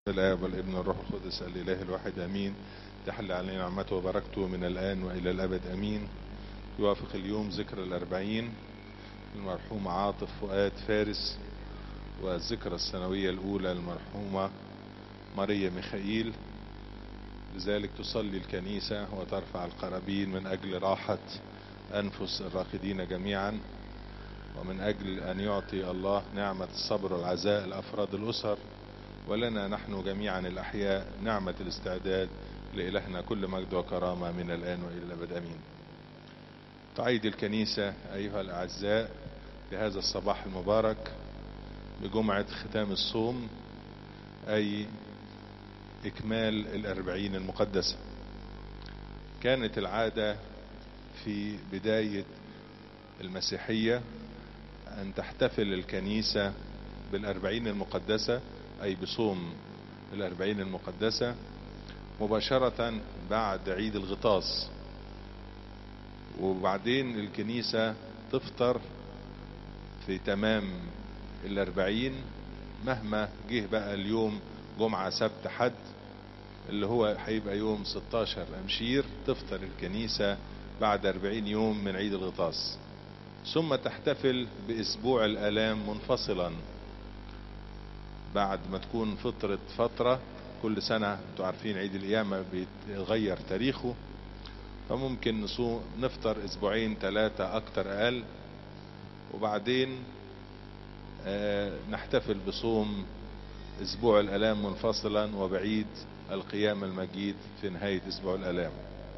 الآب والابن والروح القدس الإله الواحد أمين تحل علينا نعمته وبركته من الآن وإلى الأبد أمين يوافق اليوم ذكرى الأربعين المرحوم عاطف فؤاد فارس والذكرى السنوية الأولى المرحومة ماريا ميخائيل لذلك تصلي الكنيسة وترفع القرابين من أجل راحة أنفس الراقدين جميعا ومن أجل أن يعطي الله نعمة الصبر والعزاء لأفراد الأسر ولنا نحن جميعا الأحياء نعمة الاستعداد لإلهنا كل مجد وكرامة من الآن وإلى الأبد أمين تعيد الكنيسة أيها الأعزاء لهذا الصباح المبارك بجمعة ختام الصوم أي إكمال الأربعين المقدسة كانت العادة في بداية المسيحية أن تحتفل الكنيسة بالأربعين المقدسة أي بصوم الأربعين المقدسة مباشرة بعد عيد الغطاس وبعدين الكنيسة تفطر في تمام الأربعين مهما جه بقى اليوم جمعة سبت حد اللي هو هيبقى يوم 16 أمشير تفطر الكنيسة بعد 40 يوم من عيد الغطاس ثم تحتفل بأسبوع الآلام منفصلا بعد ما تكون فطرة فترة كل سنة انتوا عارفين عيد القيامة بيتغير تاريخه فممكن نصوم نفطر اسبوعين ثلاثة اكتر اقل وبعدين آه نحتفل بصوم اسبوع الالام منفصلا وبعيد القيام المجيد في نهاية اسبوع الالام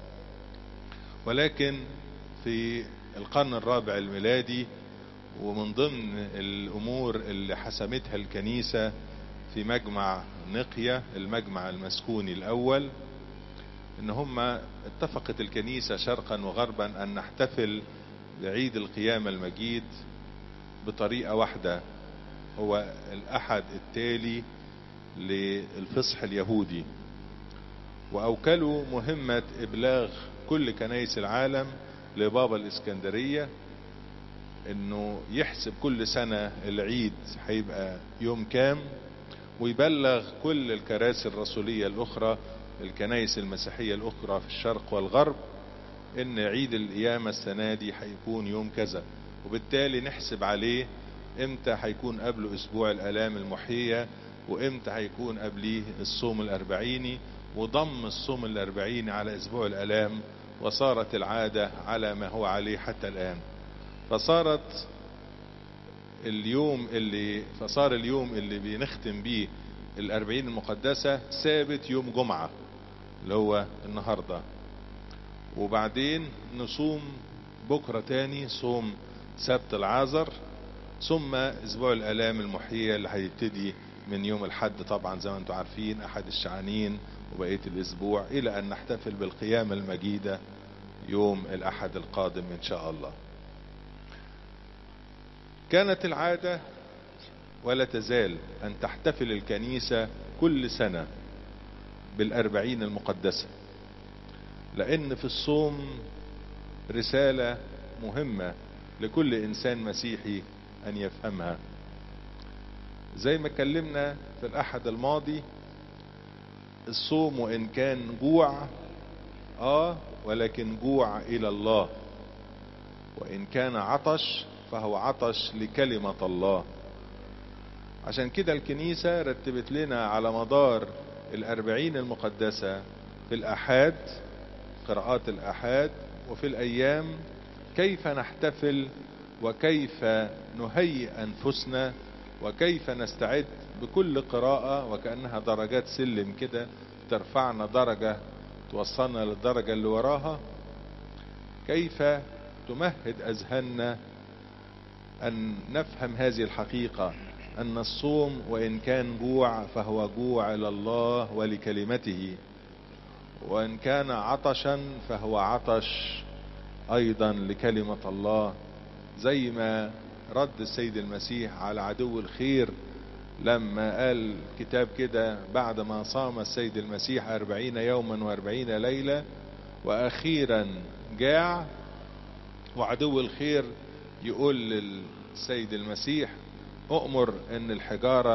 ولكن في القرن الرابع الميلادي ومن ضمن الامور اللي حسمتها الكنيسة في مجمع نقية المجمع المسكوني الاول ان هم اتفقت الكنيسة شرقا وغربا ان نحتفل بعيد القيامة المجيد بطريقة واحدة هو الاحد التالي للفصح اليهودي واوكلوا مهمة ابلاغ كل كنايس العالم لبابا الاسكندرية انه يحسب كل سنة العيد هيبقى يوم كام ويبلغ كل الكراسي الرسولية الاخرى الكنائس المسيحية الاخرى في الشرق والغرب ان عيد القيامة السنة دي هيكون يوم كذا وبالتالي نحسب عليه امتى هيكون قبله اسبوع الالام المحية وامتى هيكون قبليه الصوم الاربعيني وضم الصوم الاربعيني على اسبوع الالام وصارت العادة على ما هو عليه حتى الان فصارت اليوم اللي فصار اليوم اللي بنختم بيه الاربعين المقدسة ثابت يوم جمعة اللي هو النهاردة وبعدين نصوم بكرة تاني صوم سبت العازر ثم اسبوع الالام المحية اللي هيبتدي من يوم الحد طبعا زي ما انتم عارفين احد الشعانين وبقية الاسبوع الى ان نحتفل بالقيامة المجيدة يوم الاحد القادم ان شاء الله كانت العادة ولا تزال أن تحتفل الكنيسة كل سنة بالأربعين المقدسة لأن في الصوم رسالة مهمة لكل إنسان مسيحي أن يفهمها زي ما اتكلمنا في الأحد الماضي الصوم وإن كان جوع آه ولكن جوع إلى الله وإن كان عطش فهو عطش لكلمة الله عشان كده الكنيسة رتبت لنا على مدار الأربعين المقدسة في الأحاد قراءات الأحاد وفي الأيام كيف نحتفل وكيف نهيئ أنفسنا وكيف نستعد بكل قراءة وكأنها درجات سلم كده ترفعنا درجة توصلنا للدرجة اللي وراها كيف تمهد أذهاننا أن نفهم هذه الحقيقة أن الصوم وإن كان جوع فهو جوع إلى الله ولكلمته وإن كان عطشا فهو عطش أيضا لكلمة الله زي ما رد السيد المسيح على عدو الخير لما قال كتاب كده بعد ما صام السيد المسيح أربعين يوما وأربعين ليلة وأخيرا جاع وعدو الخير يقول للسيد المسيح أؤمر أن الحجارة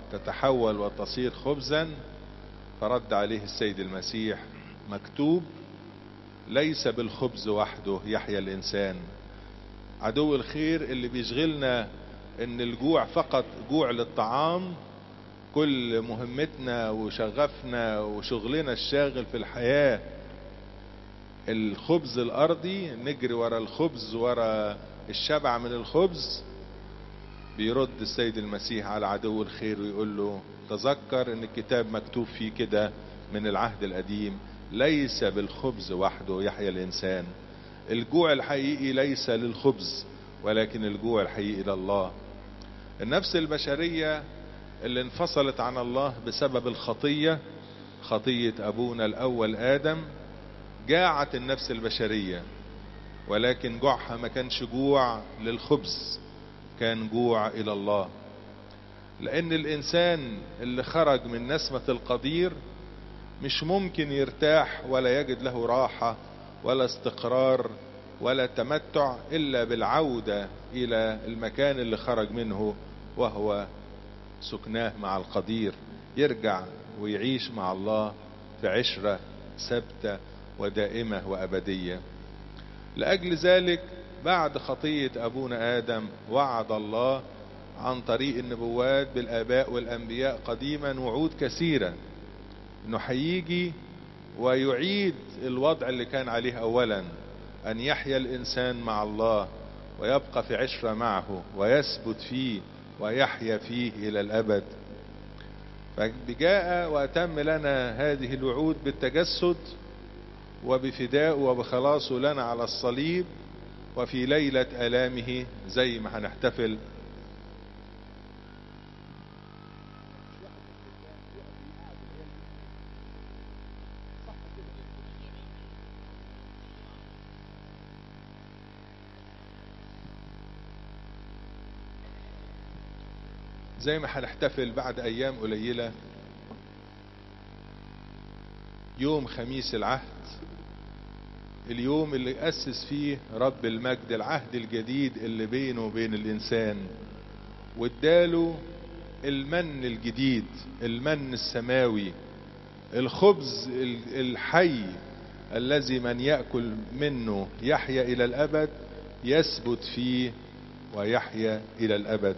تتحول وتصير خبزا فرد عليه السيد المسيح مكتوب ليس بالخبز وحده يحيا الإنسان عدو الخير اللي بيشغلنا ان الجوع فقط جوع للطعام كل مهمتنا وشغفنا وشغلنا الشاغل في الحياة الخبز الارضي نجري ورا الخبز ورا الشبع من الخبز بيرد السيد المسيح على عدو الخير ويقول له تذكر ان الكتاب مكتوب فيه كده من العهد القديم ليس بالخبز وحده يحيا الانسان الجوع الحقيقي ليس للخبز ولكن الجوع الحقيقي لله النفس البشرية اللي انفصلت عن الله بسبب الخطية خطية أبونا الأول آدم جاعت النفس البشرية ولكن جوعها ما كانش جوع للخبز كان جوع إلى الله لأن الإنسان اللي خرج من نسمة القدير مش ممكن يرتاح ولا يجد له راحة ولا استقرار ولا تمتع إلا بالعودة إلى المكان اللي خرج منه وهو سكناه مع القدير يرجع ويعيش مع الله في عشرة ثابتة ودائمة وأبدية لأجل ذلك بعد خطية أبونا آدم وعد الله عن طريق النبوات بالآباء والأنبياء قديما وعود كثيرة انه هيجي ويعيد الوضع اللي كان عليه اولا ان يحيا الانسان مع الله ويبقى في عشرة معه ويثبت فيه ويحيا فيه الى الابد فجاء واتم لنا هذه الوعود بالتجسد وبفدائه وبخلاصه لنا على الصليب وفي ليلة آلامه زي ما هنحتفل زي ما هنحتفل بعد ايام قليلة يوم خميس العهد اليوم اللي اسس فيه رب المجد العهد الجديد اللي بينه وبين الانسان واداله المن الجديد المن السماوي الخبز الحي الذي من يأكل منه يحيا إلى الأبد يثبت فيه ويحيا إلى الأبد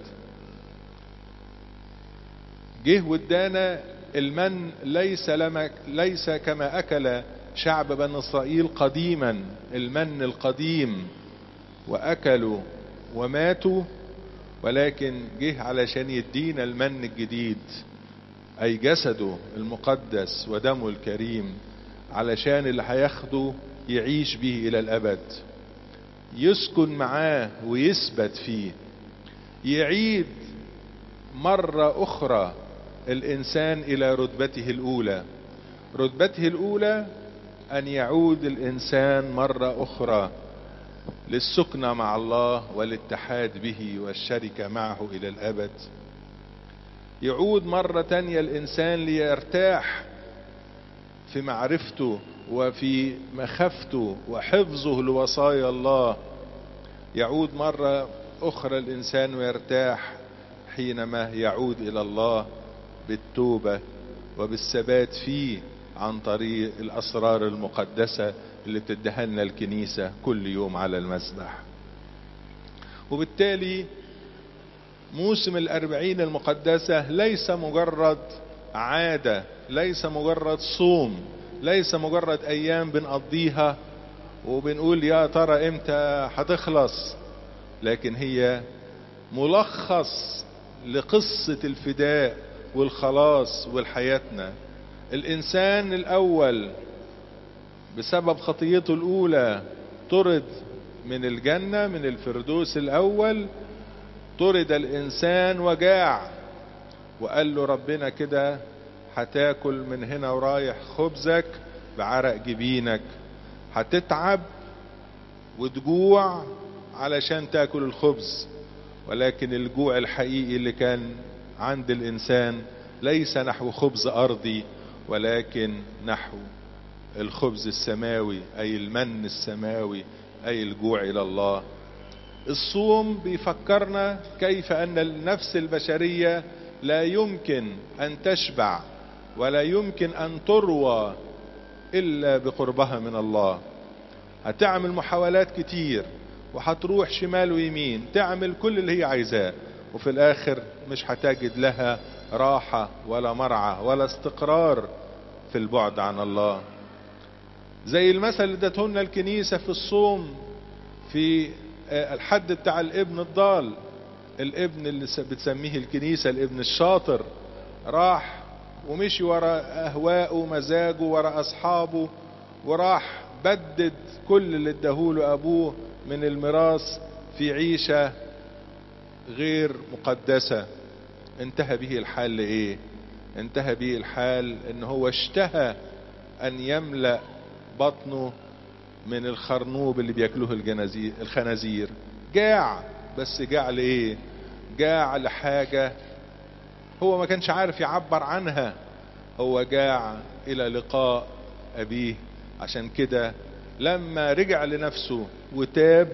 جه وادانا المن ليس لما ليس كما اكل شعب بني اسرائيل قديما المن القديم واكلوا وماتوا ولكن جه علشان يدينا المن الجديد اي جسده المقدس ودمه الكريم علشان اللي هياخده يعيش به الى الابد يسكن معاه ويثبت فيه يعيد مرة أخرى الإنسان إلى رتبته الأولى رتبته الأولى أن يعود الإنسان مرة أخرى للسكنة مع الله والاتحاد به والشركة معه إلى الأبد يعود مرة تانية الإنسان ليرتاح في معرفته وفي مخافته وحفظه لوصايا الله يعود مرة أخرى الإنسان ويرتاح حينما يعود إلى الله بالتوبة وبالثبات فيه عن طريق الأسرار المقدسة اللي بتديها لنا الكنيسة كل يوم على المسبح وبالتالي موسم الأربعين المقدسة ليس مجرد عادة ليس مجرد صوم ليس مجرد أيام بنقضيها وبنقول يا ترى امتى هتخلص لكن هي ملخص لقصة الفداء والخلاص والحياتنا الإنسان الأول بسبب خطيته الأولى طرد من الجنة من الفردوس الأول طرد الإنسان وجاع وقال له ربنا كده هتاكل من هنا ورايح خبزك بعرق جبينك هتتعب وتجوع علشان تاكل الخبز ولكن الجوع الحقيقي اللي كان عند الانسان ليس نحو خبز ارضي ولكن نحو الخبز السماوي اي المن السماوي اي الجوع الى الله الصوم بيفكرنا كيف ان النفس البشريه لا يمكن ان تشبع ولا يمكن ان تروى الا بقربها من الله هتعمل محاولات كتير وهتروح شمال ويمين تعمل كل اللي هي عايزاه وفي الاخر مش هتجد لها راحة ولا مرعى ولا استقرار في البعد عن الله زي المثل اللي ادتهن الكنيسة في الصوم في الحد بتاع الابن الضال الابن اللي بتسميه الكنيسة الابن الشاطر راح ومشي ورا اهواءه ومزاجه ورا اصحابه وراح بدد كل اللي اداهوله ابوه من الميراث في عيشة غير مقدسة انتهى به الحال لايه انتهى به الحال ان هو اشتهى ان يملأ بطنه من الخرنوب اللي بياكلوه الجنازير الخنازير جاع بس جاع لايه جاع لحاجة هو ما كانش عارف يعبر عنها هو جاع الى لقاء ابيه عشان كده لما رجع لنفسه وتاب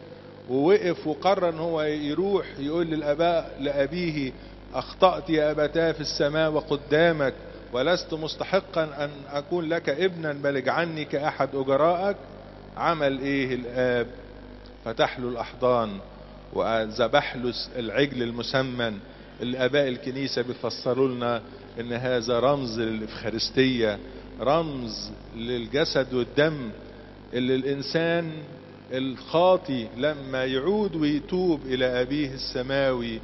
ووقف وقرر ان هو يروح يقول للاباء لابيه اخطأت يا ابتاه في السماء وقدامك ولست مستحقا ان اكون لك ابنا بل اجعلني كاحد اجرائك عمل ايه الاب فتح له الاحضان وذبح له العجل المسمن اللي اباء الكنيسه بيفسروا لنا ان هذا رمز للافخارستيه رمز للجسد والدم اللي الانسان الخاطي لما يعود ويتوب الى ابيه السماوي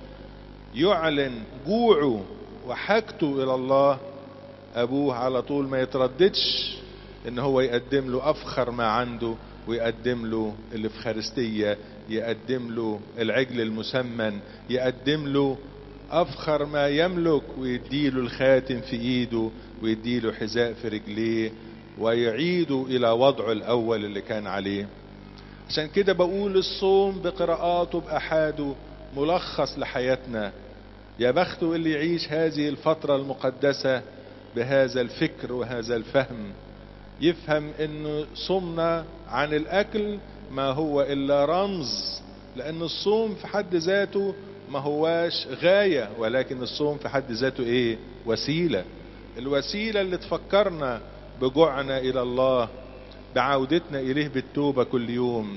يعلن جوعه وحاجته الى الله ابوه على طول ما يترددش ان هو يقدم له افخر ما عنده ويقدم له الافخارستيه يقدم له العجل المسمن يقدم له افخر ما يملك ويديله الخاتم في ايده ويديله حذاء في رجليه ويعيده الى وضعه الاول اللي كان عليه عشان كده بقول الصوم بقراءاته باحاده ملخص لحياتنا يا بخته اللي يعيش هذه الفترة المقدسة بهذا الفكر وهذا الفهم يفهم انه صمنا عن الاكل ما هو الا رمز لان الصوم في حد ذاته ما هواش غاية ولكن الصوم في حد ذاته ايه وسيلة الوسيلة اللي تفكرنا بجوعنا الى الله بعودتنا اليه بالتوبة كل يوم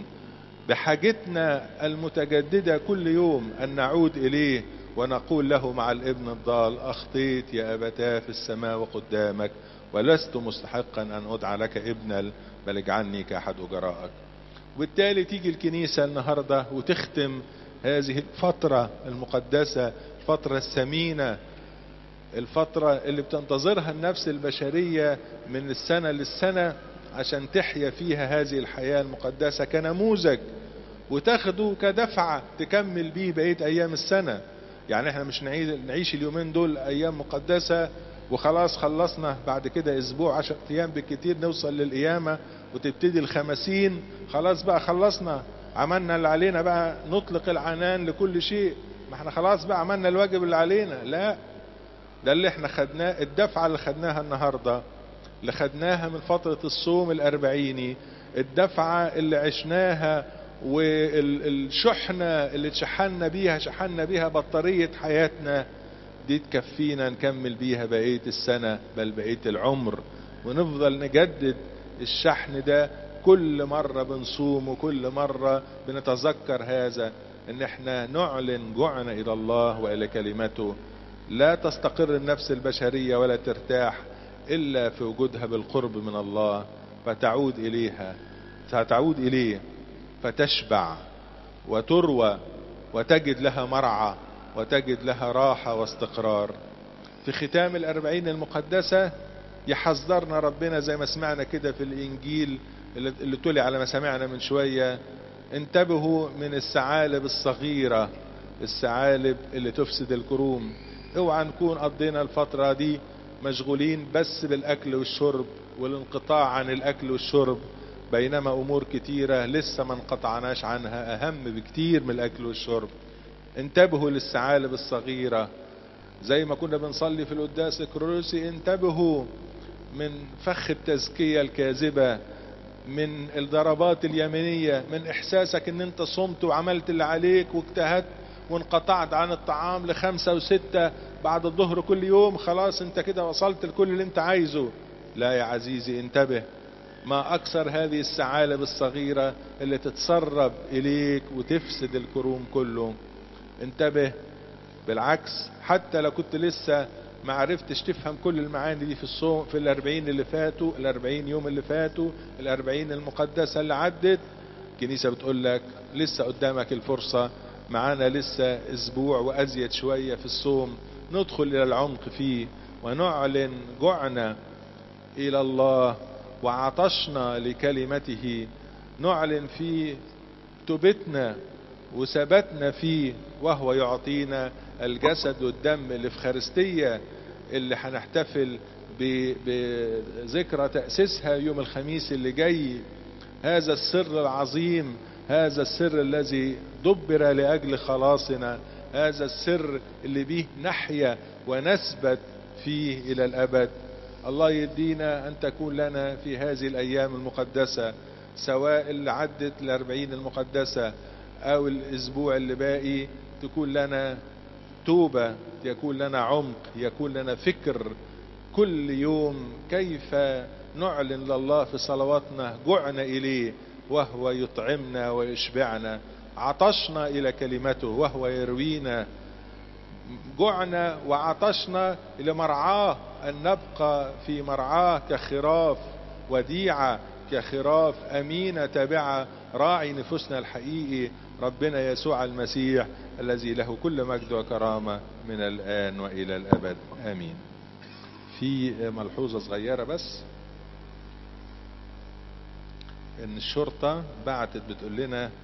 بحاجتنا المتجددة كل يوم ان نعود اليه ونقول له مع الابن الضال اخطيت يا ابتاه في السماء وقدامك ولست مستحقا ان ادعى لك ابنا بل اجعلني كاحد اجرائك وبالتالي تيجي الكنيسة النهاردة وتختم هذه الفترة المقدسة الفترة الثمينة الفترة اللي بتنتظرها النفس البشرية من السنة للسنة عشان تحيا فيها هذه الحياة المقدسة كنموذج وتاخده كدفعة تكمل بيه بقية أيام السنة يعني احنا مش نعيش اليومين دول أيام مقدسة وخلاص خلصنا بعد كده أسبوع عشر أيام بالكتير نوصل للقيامة وتبتدي الخمسين خلاص بقى خلصنا عملنا اللي علينا بقى نطلق العنان لكل شيء ما احنا خلاص بقى عملنا الواجب اللي علينا لا ده اللي احنا خدناه الدفعة اللي خدناها النهاردة اللي خدناها من فترة الصوم الأربعيني الدفعة اللي عشناها والشحنة اللي اتشحنا بيها شحنا بيها بطارية حياتنا دي تكفينا نكمل بيها بقية السنة بل بقية العمر ونفضل نجدد الشحن ده كل مرة بنصوم وكل مرة بنتذكر هذا ان احنا نعلن جوعنا الى الله والى كلمته لا تستقر النفس البشرية ولا ترتاح الا في وجودها بالقرب من الله فتعود اليها فتعود اليه فتشبع وتروى وتجد لها مرعى وتجد لها راحة واستقرار في ختام الأربعين المقدسة يحذرنا ربنا زي ما سمعنا كده في الإنجيل اللي تولي على ما سمعنا من شوية انتبهوا من الثعالب الصغيرة الثعالب اللي تفسد الكروم اوعى نكون قضينا الفترة دي مشغولين بس بالأكل والشرب والانقطاع عن الأكل والشرب بينما أمور كتيرة لسه ما انقطعناش عنها أهم بكتير من الأكل والشرب انتبهوا للثعالب الصغيرة زي ما كنا بنصلي في القداس الكروسي انتبهوا من فخ التزكية الكاذبة من الضربات اليمينية من احساسك ان انت صمت وعملت اللي عليك واجتهدت وانقطعت عن الطعام لخمسة وستة بعد الظهر كل يوم خلاص انت كده وصلت لكل اللي انت عايزه لا يا عزيزي انتبه ما اكثر هذه الثعالب الصغيرة اللي تتسرب اليك وتفسد الكروم كله انتبه بالعكس حتى لو كنت لسه ما عرفتش تفهم كل المعاني دي في الصوم في الأربعين اللي فاتوا الأربعين يوم اللي فاتوا الأربعين المقدسة اللي عدت الكنيسة بتقول لك لسه قدامك الفرصة معانا لسه أسبوع وأزيد شوية في الصوم ندخل إلى العمق فيه ونعلن جوعنا إلى الله وعطشنا لكلمته نعلن فيه توبتنا وثبتنا فيه وهو يعطينا الجسد والدم الإفخارستية اللي هنحتفل بذكرى تأسيسها يوم الخميس اللي جاي هذا السر العظيم هذا السر الذي دبر لأجل خلاصنا هذا السر اللي به نحيا ونثبت فيه إلى الأبد الله يدينا أن تكون لنا في هذه الأيام المقدسة سواء اللي عدت الأربعين المقدسة أو الأسبوع اللي باقي تكون لنا توبة يكون لنا عمق يكون لنا فكر كل يوم كيف نعلن لله في صلواتنا جوعنا إليه وهو يطعمنا ويشبعنا عطشنا إلى كلمته وهو يروينا جوعنا وعطشنا إلى مرعاه أن نبقى في مرعاه كخراف وديعة كخراف أمينة تابعة راعي نفوسنا الحقيقي ربنا يسوع المسيح الذي له كل مجد وكرامة من الآن وإلى الأبد آمين في ملحوظة صغيرة بس ان الشرطة بعتت بتقول لنا